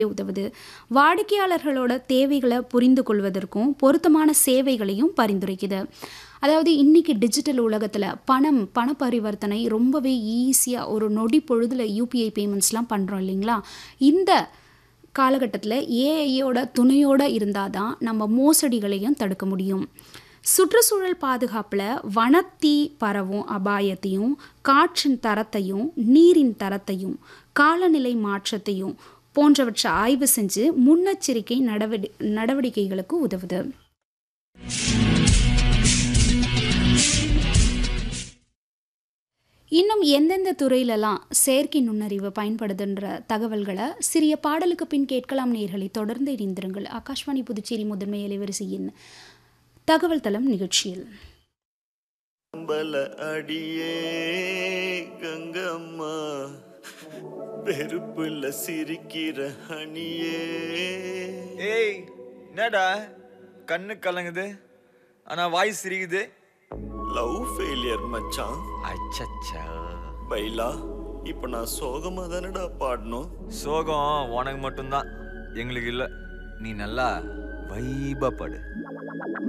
உதவுது வாடிக்கையாளர்களோட தேவைகளை புரிந்து கொள்வதற்கும் பொருத்தமான சேவைகளையும் பரிந்துரைக்குது அதாவது இன்னைக்கு டிஜிட்டல் உலகத்தில் பணம் பண பரிவர்த்தனை ரொம்பவே ஈஸியாக ஒரு நொடி பொழுதில் யூபிஐ பேமெண்ட்ஸ்லாம் பண்ணுறோம் இல்லைங்களா இந்த காலகட்டத்தில் ஏஐயோட துணையோடு இருந்தால் தான் நம்ம மோசடிகளையும் தடுக்க முடியும் சுற்றுச்சூழல் பாதுகாப்பில் வனத்தீ பரவும் அபாயத்தையும் காற்றின் தரத்தையும் நீரின் தரத்தையும் காலநிலை மாற்றத்தையும் போன்றவற்றை ஆய்வு செஞ்சு முன்னெச்சரிக்கை நடவடி நடவடிக்கைகளுக்கு உதவுது இன்னும் எந்தெந்த துறையிலலாம் செயற்கை நுண்ணறிவு பயன்படுதுன்ற தகவல்களை சிறிய பாடலுக்கு பின் கேட்கலாம் நேர்களை தொடர்ந்து இணைந்திருங்கள் ஆகாஷ்வாணி புதுச்சேரி முதன்மை அலைவரிசையின் தகவல் தளம் நிகழ்ச்சியில் அம்பல அடியே கங்கம்மா வெறுப்புல சிரிக்கிற ஹனியே ஏய் என்னடா கண்ணு கலங்குது ஆனா வாய் சிரிக்குது லவ் ஃபெயிலியர் மச்சான் அச்சச்சா பைலா இப்ப நான் சோகமா தானடா பாடணும் சோகம் உனக்கு மட்டும்தான் எங்களுக்கு இல்ல நீ நல்லா வைபா படு